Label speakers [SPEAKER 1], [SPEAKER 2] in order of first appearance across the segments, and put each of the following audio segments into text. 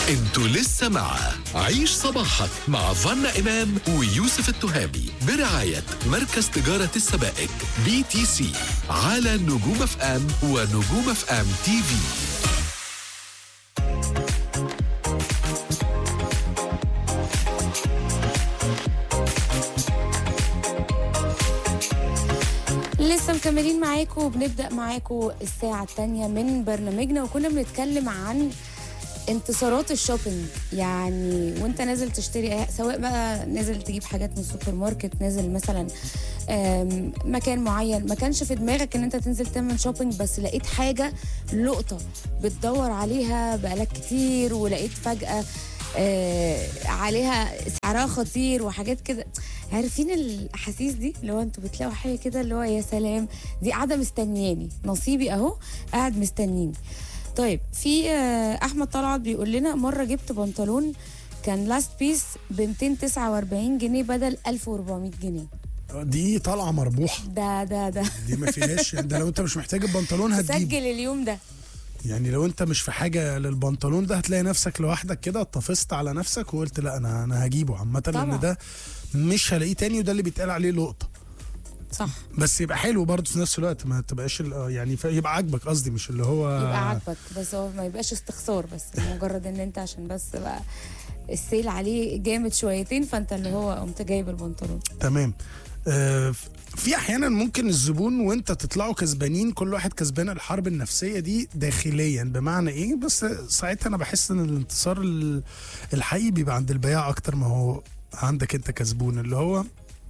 [SPEAKER 1] انتوا لسه مع عيش صباحك مع فنا إمام ويوسف التهامي برعاية مركز تجارة السبائك بي تي سي على نجوم اف ام ونجوم اف ام تي في
[SPEAKER 2] لسه مكملين معاكم وبنبدا معاكم الساعه الثانيه من برنامجنا وكنا بنتكلم عن انتصارات الشوبينج يعني وانت نازل تشتري أي- سواء بقى نازل تجيب حاجات من السوبر ماركت نازل مثلا آم، مكان معين ما كانش في دماغك ان انت تنزل تعمل شوبينج بس لقيت حاجه لقطه بتدور عليها بقالك كتير ولقيت فجاه آه عليها سعرها خطير وحاجات كده عارفين الاحاسيس دي اللي هو انتوا بتلاقوا حاجه كده اللي هو يا سلام دي قاعده مستنياني نصيبي اهو قاعد مستنيني طيب في آه، احمد طلعت بيقول لنا مره جبت بنطلون كان لاست بيس ب 249 جنيه بدل 1400 جنيه
[SPEAKER 3] دي طالعه مربوحه
[SPEAKER 2] ده ده ده
[SPEAKER 3] دي ما فيهاش يعني ده لو انت مش محتاج البنطلون هتجيبه
[SPEAKER 2] سجل اليوم ده
[SPEAKER 3] يعني لو انت مش في حاجه للبنطلون ده هتلاقي نفسك لوحدك كده اتفست على نفسك وقلت لا انا انا هجيبه عامه
[SPEAKER 2] طبعا.
[SPEAKER 3] لان ده مش هلاقيه تاني وده اللي بيتقال عليه لقطه
[SPEAKER 2] صح
[SPEAKER 3] بس يبقى حلو برضه في نفس الوقت ما تبقاش ال- اه يعني ف- يبقى عاجبك قصدي مش اللي هو
[SPEAKER 2] يبقى عاجبك بس هو ما يبقاش استخسار بس مجرد ان انت عشان بس بقى السيل عليه جامد شويتين فانت اللي هو قمت جايب البنطلون
[SPEAKER 3] تمام آه، في احيانا ممكن الزبون وانت تطلعوا كسبانين كل واحد كسبان الحرب النفسيه دي داخليا بمعنى ايه بس ساعتها انا بحس ان الانتصار ال- الحقيقي بيبقى عند البياع اكتر ما هو عندك انت كسبون اللي هو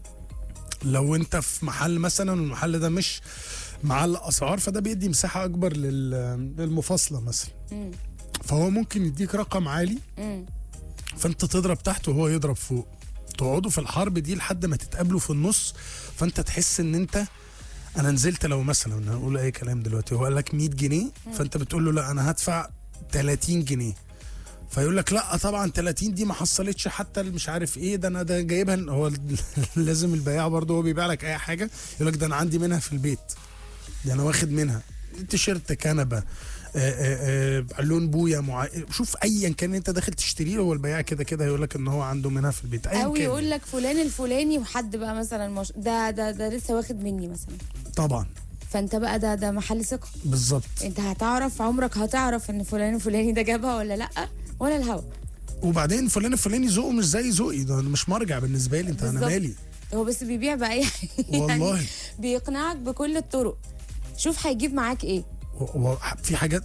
[SPEAKER 3] لو انت في محل مثلا والمحل ده مش معلق اسعار فده بيدي مساحه اكبر لل- للمفاصله مثلا
[SPEAKER 2] مم.
[SPEAKER 3] فهو ممكن يديك رقم عالي
[SPEAKER 2] مم.
[SPEAKER 3] فانت تضرب تحت وهو يضرب فوق تقعدوا في الحرب دي لحد ما تتقابلوا في النص فانت تحس ان انت انا نزلت لو مثلا هنقول اي كلام دلوقتي هو قال لك 100 جنيه فانت بتقول له لا انا هدفع 30 جنيه فيقول لك لا طبعا 30 دي ما حصلتش حتى اللي مش عارف ايه ده انا ده جايبها هو لازم البياع برضه هو بيبيع لك اي حاجه يقول لك ده انا عندي منها في البيت دي انا واخد منها تيشيرت كنبه آه، آه، آه، لون بويا مع... شوف ايا كان انت داخل تشتريه هو البياع كده كده هيقول لك ان هو عنده منها في البيت ايا
[SPEAKER 2] او
[SPEAKER 3] كان
[SPEAKER 2] يقول لك فلان الفلاني وحد بقى مثلا مش ده ده ده لسه واخد مني مثلا
[SPEAKER 3] طبعا
[SPEAKER 2] فانت بقى ده ده محل ثقه
[SPEAKER 3] بالظبط
[SPEAKER 2] انت هتعرف عمرك هتعرف ان فلان الفلاني ده جابها ولا لا ولا الهوا
[SPEAKER 3] وبعدين فلان الفلاني ذوقه مش زي ذوقي ده مش مرجع بالنسبه لي انت انا
[SPEAKER 2] بالظبط.
[SPEAKER 3] مالي
[SPEAKER 2] هو بس بيبيع باي يعني
[SPEAKER 3] والله.
[SPEAKER 2] بيقنعك بكل الطرق شوف هيجيب معاك ايه
[SPEAKER 3] و... و... في حاجات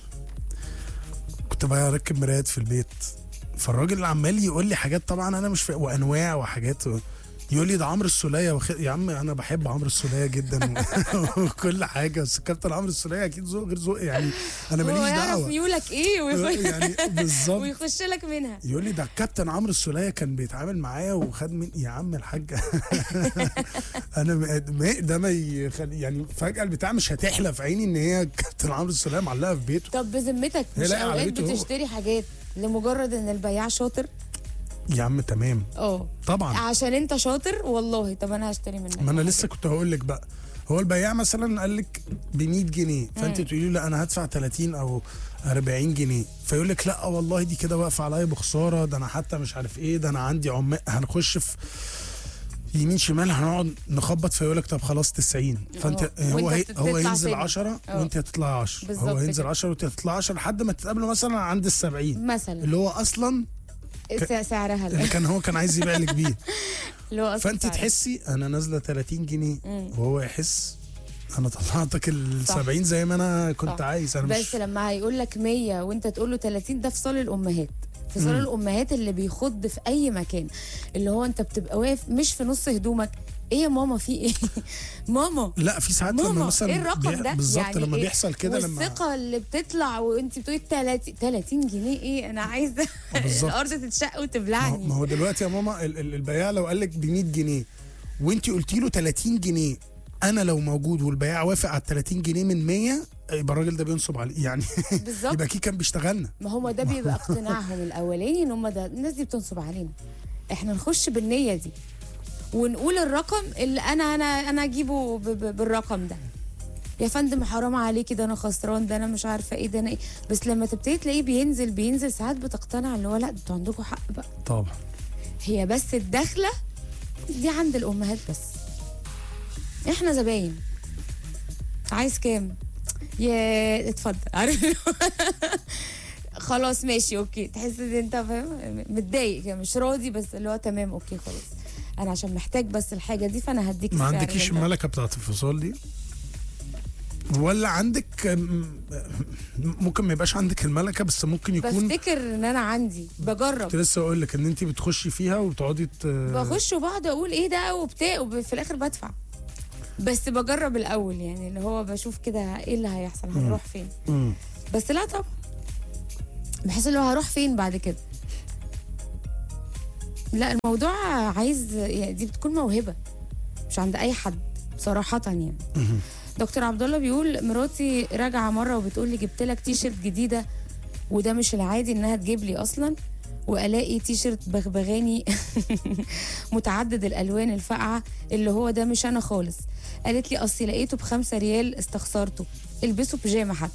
[SPEAKER 3] كنت بقى اركب مرايات في البيت فالراجل عمال يقول لي حاجات طبعا انا مش فا... وانواع وحاجات يقول لي ده عمرو السوليه وخ... يا عم انا بحب عمرو السوليه جدا و... وكل حاجه بس كابتن عمرو السوليه اكيد ذوق غير ذوقي يعني انا
[SPEAKER 2] هو
[SPEAKER 3] ماليش
[SPEAKER 2] يعرف
[SPEAKER 3] دعوه
[SPEAKER 2] ميولك ايه ويخ-
[SPEAKER 3] يعني بالظبط
[SPEAKER 2] ويخش لك منها
[SPEAKER 3] يقول لي ده الكابتن عمرو السوليه كان بيتعامل معايا وخد من يا عم الحاج انا م- ما- ده ما يخلي يعني فجاه البتاع مش هتحلى في عيني ان هي كابتن عمرو السوليه معلقه في بيته
[SPEAKER 2] طب بذمتك
[SPEAKER 3] هي
[SPEAKER 2] مش
[SPEAKER 3] لاقية على
[SPEAKER 2] اوقات
[SPEAKER 3] بيته هو.
[SPEAKER 2] بتشتري حاجات لمجرد ان البياع شاطر
[SPEAKER 3] يا عم تمام
[SPEAKER 2] اه
[SPEAKER 3] طبعا
[SPEAKER 2] عشان انت شاطر والله طب انا هشتري منك
[SPEAKER 3] ما انا لسه كنت هقول لك بقى هو البياع مثلا قال لك ب 100 جنيه فانت تقولي له لا انا هدفع 30 او 40 جنيه فيقول لك لا والله دي كده واقفه عليا بخساره ده انا حتى مش عارف ايه ده انا عندي عمال هنخش في يمين شمال هنقعد نخبط فيقول لك طب خلاص 90 فانت
[SPEAKER 2] اه.
[SPEAKER 3] هو
[SPEAKER 2] وانت
[SPEAKER 3] هي
[SPEAKER 2] بتطلع
[SPEAKER 3] هو ينزل
[SPEAKER 2] سنة.
[SPEAKER 3] 10
[SPEAKER 2] اه.
[SPEAKER 3] وانت هتطلع 10
[SPEAKER 2] بالظبط
[SPEAKER 3] هو ينزل
[SPEAKER 2] كده.
[SPEAKER 3] 10 وانت هتطلع 10 لحد ما تتقابلوا مثلا عند ال 70
[SPEAKER 2] مثلا
[SPEAKER 3] اللي هو اصلا
[SPEAKER 2] سع- سعرها
[SPEAKER 3] اللي كان هو كان عايز يبيع لك بيه
[SPEAKER 2] اللي هو أصلاً
[SPEAKER 3] فانت
[SPEAKER 2] سعرها.
[SPEAKER 3] تحسي انا نازله 30 جنيه
[SPEAKER 2] مم.
[SPEAKER 3] وهو يحس انا طلعتك ال
[SPEAKER 2] صح.
[SPEAKER 3] 70 زي ما انا كنت
[SPEAKER 2] صح.
[SPEAKER 3] عايز انا
[SPEAKER 2] بس
[SPEAKER 3] مش
[SPEAKER 2] لما هيقول لك 100 وانت تقول له 30 ده فصال الامهات فصال الامهات اللي بيخض في اي مكان اللي هو انت بتبقى واقف مش في نص هدومك ايه يا ماما في ايه ماما
[SPEAKER 3] لا في ساعات لما
[SPEAKER 2] ماما
[SPEAKER 3] مثلا
[SPEAKER 2] ايه الرقم
[SPEAKER 3] بي-
[SPEAKER 2] ده
[SPEAKER 3] بالظبط
[SPEAKER 2] يعني
[SPEAKER 3] لما
[SPEAKER 2] إيه؟
[SPEAKER 3] بيحصل كده لما
[SPEAKER 2] والثقه اللي بتطلع وانت بتقولي 30 30 جنيه ايه انا عايزه
[SPEAKER 3] بالظبط.
[SPEAKER 2] الارض تتشق
[SPEAKER 3] ما هو-
[SPEAKER 2] وتبلعني
[SPEAKER 3] ما هو دلوقتي يا ماما ال- ال- البياع لو قال لك ب 100 جنيه وانت قلتي له 30 جنيه انا لو موجود والبياع وافق على 30 جنيه من 100 يبقى الراجل ده بينصب عليه يعني
[SPEAKER 2] بالظبط
[SPEAKER 3] يبقى كي كان بيشتغلنا
[SPEAKER 2] ما هو ده بيبقى اقتناعهم الاولاني ان هم ده الناس دي بتنصب علينا احنا نخش بالنيه دي ونقول الرقم اللي انا انا انا اجيبه ب- ب- بالرقم ده يا فندم حرام عليكي ده انا خسران ده انا مش عارفه ايه ده انا ايه بس لما تبتدي تلاقيه بينزل بينزل ساعات بتقتنع اللي هو لا انتوا عندكم حق بقى
[SPEAKER 3] طبعا
[SPEAKER 2] هي بس الدخله دي عند الامهات بس احنا زباين عايز كام يا اتفضل عارف خلاص ماشي اوكي تحس ان انت فاهم متضايق كده مش راضي بس اللي هو تمام اوكي خلاص انا عشان محتاج بس الحاجه دي فانا هديك
[SPEAKER 3] ما
[SPEAKER 2] السعر
[SPEAKER 3] عندكيش
[SPEAKER 2] اللي انت-
[SPEAKER 3] الملكه بتاعت الفصال دي ولا عندك م- ممكن ما يبقاش عندك الملكه بس ممكن يكون
[SPEAKER 2] بفتكر ان انا عندي بجرب
[SPEAKER 3] كنت لسه اقول لك ان انت بتخشي فيها وبتقعدي ت...
[SPEAKER 2] بخش وبقعد اقول ايه ده وبتاع وفي الاخر بدفع بس بجرب الاول يعني اللي هو بشوف كده ايه اللي هيحصل هنروح فين
[SPEAKER 3] مم.
[SPEAKER 2] بس لا طبعا بحس اللي هو هروح فين بعد كده لا الموضوع عايز يعني دي بتكون موهبه مش عند اي حد صراحه يعني دكتور عبد الله بيقول مراتي راجعه مره وبتقول لي جبت لك تي شيرت جديده وده مش العادي انها تجيب لي اصلا والاقي تي شيرت بغبغاني متعدد الالوان الفاقعه اللي هو ده مش انا خالص قالت لي اصلي لقيته بخمسة ريال استخسرته البسه بيجامه حتى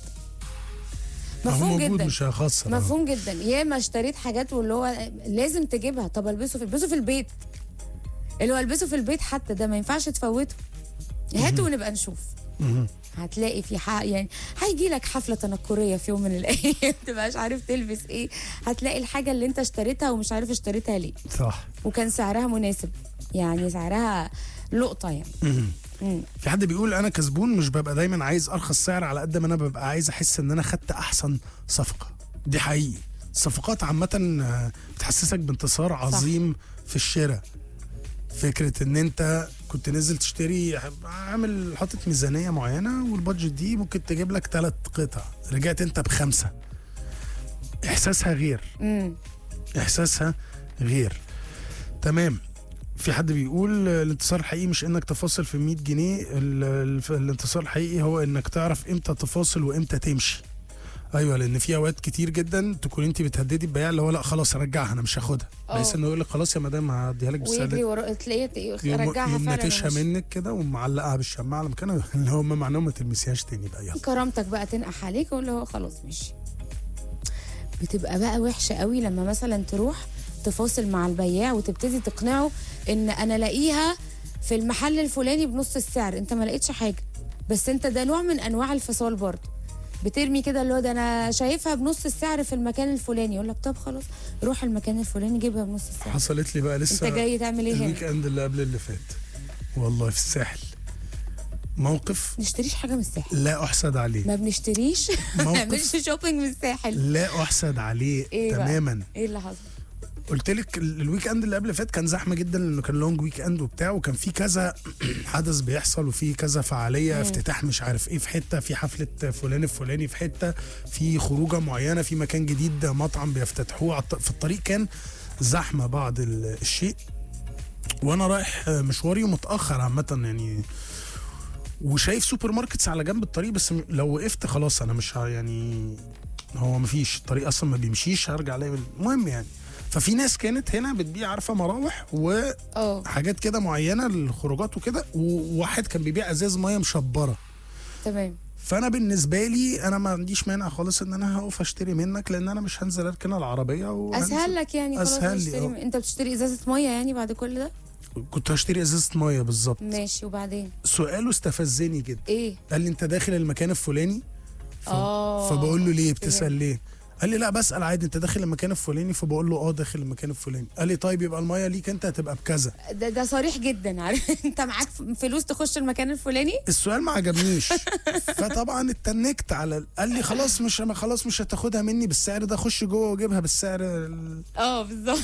[SPEAKER 3] هو
[SPEAKER 2] مفهوم
[SPEAKER 3] موجود
[SPEAKER 2] جدا
[SPEAKER 3] مش هيخسر أهو.
[SPEAKER 2] مفهوم جدا ياما اشتريت حاجات واللي هو لازم تجيبها طب البسه في البسه في البيت اللي هو البسه في البيت حتى ده ما ينفعش تفوته هاته ونبقى نشوف
[SPEAKER 3] مهم.
[SPEAKER 2] هتلاقي في حق يعني هيجي لك حفله تنكريه في يوم من الايام تبقاش عارف تلبس ايه هتلاقي الحاجه اللي انت اشتريتها ومش عارف اشتريتها ليه
[SPEAKER 3] صح
[SPEAKER 2] وكان سعرها مناسب يعني سعرها لقطه يعني
[SPEAKER 3] مهم.
[SPEAKER 2] مم.
[SPEAKER 3] في حد بيقول انا كسبون مش ببقى دايما عايز ارخص سعر على قد ما انا ببقى عايز احس ان انا خدت احسن صفقه دي حقيقي الصفقات عامه آه، بتحسسك بانتصار عظيم في الشراء فكره ان انت كنت نزل تشتري عامل حاطط ميزانيه معينه والبادجت دي ممكن تجيب لك ثلاث قطع رجعت انت بخمسه احساسها غير
[SPEAKER 2] مم.
[SPEAKER 3] احساسها غير تمام في حد بيقول آه، الانتصار الحقيقي مش انك تفاصل في 100 جنيه ال- ال- الانتصار الحقيقي هو انك تعرف امتى تفاصل وامتى تمشي ايوه لان في اوقات كتير جدا تكون انت بتهددي البياع اللي هو لا خلاص ارجعها انا مش هاخدها
[SPEAKER 2] اه.
[SPEAKER 3] بحيث انه يقول لك خلاص يا مدام هديها لك بالسعر
[SPEAKER 2] ويجري
[SPEAKER 3] ده.
[SPEAKER 2] ورا تلاقيه
[SPEAKER 3] يوم
[SPEAKER 2] رجعها
[SPEAKER 3] يوم
[SPEAKER 2] فعلا
[SPEAKER 3] ناتشها
[SPEAKER 2] ومشي.
[SPEAKER 3] منك كده ومعلقها بالشماعه على مكانها اللي هم معناه ما تلمسيهاش تاني بقى يلا
[SPEAKER 2] كرامتك بقى تنقح عليك واللي هو خلاص ماشي بتبقى بقى وحشه قوي لما مثلا تروح تفاصل مع البياع وتبتدي تقنعه ان انا لاقيها في المحل الفلاني بنص السعر انت ما لقيتش حاجه بس انت ده نوع من انواع الفصال برضه بترمي كده اللي هو ده انا شايفها بنص السعر في المكان الفلاني يقول لك طب خلاص روح المكان الفلاني جيبها بنص السعر
[SPEAKER 3] حصلت لي بقى لسه
[SPEAKER 2] انت جاي تعمل ايه
[SPEAKER 3] الويك
[SPEAKER 2] هنا
[SPEAKER 3] اند اللي قبل اللي فات والله في الساحل موقف
[SPEAKER 2] نشتريش حاجه من الساحل
[SPEAKER 3] لا احسد عليه
[SPEAKER 2] ما بنشتريش ما
[SPEAKER 3] موقف
[SPEAKER 2] نعملش شوبينج من الساحل
[SPEAKER 3] لا احسد عليه
[SPEAKER 2] ايه بقى؟
[SPEAKER 3] تماما
[SPEAKER 2] ايه اللي حصل
[SPEAKER 3] قلت لك ال- الويك اند اللي قبل فات كان زحمه جدا لانه كان لونج ويك اند وبتاع وكان في كذا حدث بيحصل وفي كذا فعاليه افتتاح مش عارف ايه في حته في حفله فلان الفلاني في حته في خروجه معينه في مكان جديد مطعم بيفتتحوه على الط- في الطريق كان زحمه بعض ال- الشيء وانا رايح مشواري ومتاخر عامه يعني وشايف سوبر ماركتس على جنب الطريق بس م- لو وقفت خلاص انا مش ه- يعني هو مفيش الطريق اصلا ما بيمشيش هرجع الاقي المهم يعني ففي ناس كانت هنا بتبيع عارفه مراوح
[SPEAKER 2] اه
[SPEAKER 3] وحاجات كده معينه للخروجات وكده وواحد كان بيبيع ازاز ميه مشبره
[SPEAKER 2] تمام
[SPEAKER 3] فانا بالنسبه لي انا ما عنديش مانع خالص ان انا هقف اشتري منك لان انا مش هنزل اركن العربيه وهنزل-
[SPEAKER 2] اسهل لك يعني خلاص
[SPEAKER 3] أسهل لي،
[SPEAKER 2] اشتري
[SPEAKER 3] اه.
[SPEAKER 2] من- انت بتشتري ازازه ميه يعني بعد كل ده
[SPEAKER 3] كنت هشتري ازازه ميه بالظبط
[SPEAKER 2] ماشي وبعدين
[SPEAKER 3] سؤاله استفزني جدا
[SPEAKER 2] ايه
[SPEAKER 3] قال لي انت داخل المكان الفلاني ف...
[SPEAKER 2] اه
[SPEAKER 3] فبقول له ليه بتسال
[SPEAKER 2] فهمت.
[SPEAKER 3] ليه قال لي لا بسال عادي انت داخل المكان الفلاني فبقول له اه داخل المكان الفلاني قال لي طيب يبقى الميه ليك انت هتبقى بكذا
[SPEAKER 2] ده, ده صريح جدا عارف انت معاك فلوس تخش المكان الفلاني
[SPEAKER 3] السؤال ما عجبنيش فطبعا اتنكت على قال لي خلاص مش خلاص مش هتاخدها مني بالسعر ده خش جوه وجيبها بالسعر ال-
[SPEAKER 2] اه بالظبط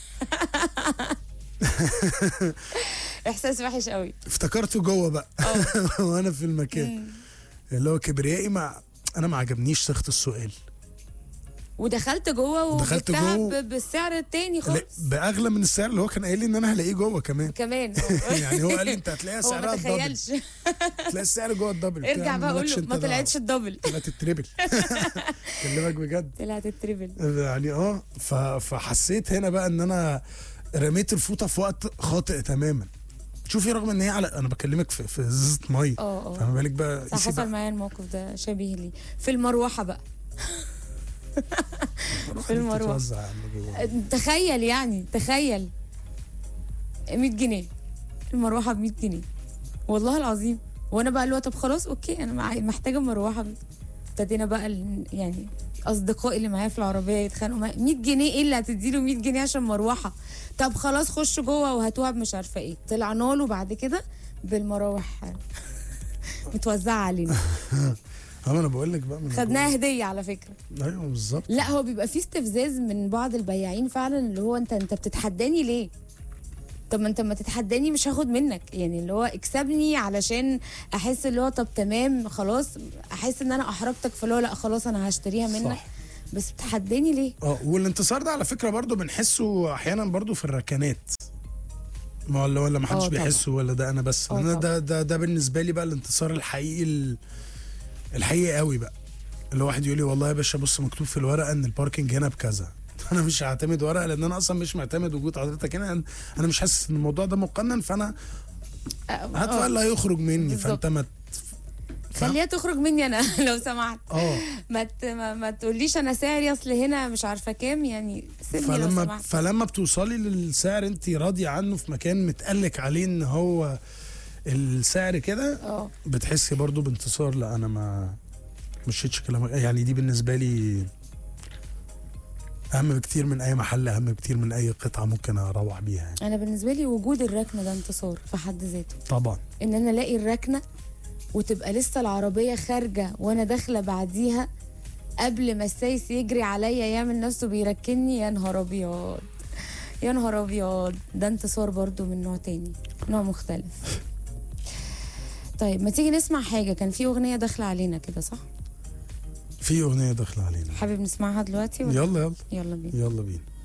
[SPEAKER 2] احساس وحش قوي
[SPEAKER 3] افتكرته جوه بقى
[SPEAKER 2] اه
[SPEAKER 3] وانا في المكان
[SPEAKER 2] مم.
[SPEAKER 3] اللي هو كبريائي ما انا ما عجبنيش صيغه السؤال
[SPEAKER 2] ودخلت جوه
[SPEAKER 3] ودخلت
[SPEAKER 2] وجبتها
[SPEAKER 3] جوه.
[SPEAKER 2] ب- بالسعر التاني
[SPEAKER 3] لا،
[SPEAKER 2] خالص
[SPEAKER 3] باغلى من السعر اللي هو كان قايل لي ان انا هلاقيه جوه كمان
[SPEAKER 2] كمان
[SPEAKER 3] يعني هو قال لي انت هتلاقيها
[SPEAKER 2] هو ما
[SPEAKER 3] سعرها الدبل
[SPEAKER 2] تخيلش
[SPEAKER 3] تلاقي السعر جوه الدبل قلت له يا
[SPEAKER 2] ارجع
[SPEAKER 3] عم
[SPEAKER 2] بقى قول
[SPEAKER 3] مالكش
[SPEAKER 2] له
[SPEAKER 3] انت
[SPEAKER 2] ما
[SPEAKER 3] دعوة.
[SPEAKER 2] طلعتش الدبل
[SPEAKER 3] طلعت التريبل كلمك بجد
[SPEAKER 2] طلعت التريبل
[SPEAKER 3] يعني اه ف- فحسيت هنا بقى ان انا رميت الفوطه في وقت خاطئ تماما شوفي رغم ان هي على انا بكلمك في في ازازه ميه
[SPEAKER 2] اه اه
[SPEAKER 3] فما بالك بقى
[SPEAKER 2] صح
[SPEAKER 3] قيسي
[SPEAKER 2] حصل
[SPEAKER 3] بقى
[SPEAKER 2] معايا الموقف ده شبيه لي في المروحه بقى
[SPEAKER 3] في
[SPEAKER 2] المروحة.
[SPEAKER 3] بتتوزع يا عم جوه.
[SPEAKER 2] تخيل يعني تخيل 100 جنيه المروحه ب 100 جنيه والله العظيم وانا بقى اللي هو طب خلاص اوكي انا معايا- محتاجه مروحه ابتدينا بقى ال- يعني اصدقائي اللي معايا في العربيه يتخانقوا معايا 100 جنيه ايه اللي هتديله 100 جنيه عشان مروحه طب خلاص خش جوه وهاتوها مش عارفه ايه طلعنا له بعد كده بالمراوح متوزعه علينا
[SPEAKER 3] اه انا بقول لك بقى من
[SPEAKER 2] خدناها هديه على فكره
[SPEAKER 3] جوه. ايوه بالظبط
[SPEAKER 2] لا هو بيبقى فيه استفزاز من بعض البياعين فعلا اللي هو انت انت بتتحداني ليه؟ طب ما انت ما تتحداني مش هاخد منك يعني اللي هو اكسبني علشان احس اللي هو طب تمام خلاص احس ان انا احرجتك فاللي هو لا خلاص انا هشتريها منك
[SPEAKER 3] صح.
[SPEAKER 2] بس بتحداني ليه؟
[SPEAKER 3] اه والانتصار ده على فكره برضو بنحسه احيانا برضو في الركنات ما ولا ولا ما حدش
[SPEAKER 2] اه طبعا.
[SPEAKER 3] بيحسه ولا ده انا بس
[SPEAKER 2] اه
[SPEAKER 3] لأن
[SPEAKER 2] طبعا.
[SPEAKER 3] ده ده ده بالنسبه لي بقى الانتصار الحقيقي ال- الحقيقي قوي بقى اللي واحد يقول لي والله يا باشا بص مكتوب في الورقه ان الباركنج هنا بكذا انا مش هعتمد ورقه لان انا اصلا مش معتمد وجود حضرتك هنا انا مش حاسس ان الموضوع ده مقنن فانا هات بقى اللي هيخرج مني
[SPEAKER 2] بالظبط.
[SPEAKER 3] فانت ما ت-
[SPEAKER 2] خليها تخرج مني انا لو سمحت
[SPEAKER 3] اه
[SPEAKER 2] ما ت- ما, ما تقوليش انا سعري اصل هنا مش عارفه كام يعني سيبني لو
[SPEAKER 3] فلما
[SPEAKER 2] سمحت
[SPEAKER 3] فلما بتوصلي للسعر انت راضيه عنه في مكان متقلك عليه ان هو السعر كده
[SPEAKER 2] اه
[SPEAKER 3] بتحسي برضو بانتصار لا انا ما مشيتش كلامك يعني دي بالنسبه لي اهم بكتير من اي محل اهم بكتير من اي قطعه ممكن اروح بيها يعني.
[SPEAKER 2] انا بالنسبه لي وجود الركنه ده انتصار في حد ذاته
[SPEAKER 3] طبعا
[SPEAKER 2] ان انا الاقي الركنه وتبقى لسه العربيه خارجه وانا داخله بعديها قبل ما السايس يجري عليا يعمل نفسه بيركني يا نهار ابيض يا نهار ابيض ده انتصار برضو من نوع تاني نوع مختلف طيب ما تيجي نسمع حاجه كان في اغنيه داخله علينا كده صح
[SPEAKER 3] في اغنيه داخله علينا
[SPEAKER 2] حابب نسمعها دلوقتي ولا
[SPEAKER 3] يلا يلا
[SPEAKER 2] يلا بينا
[SPEAKER 3] يلا بينا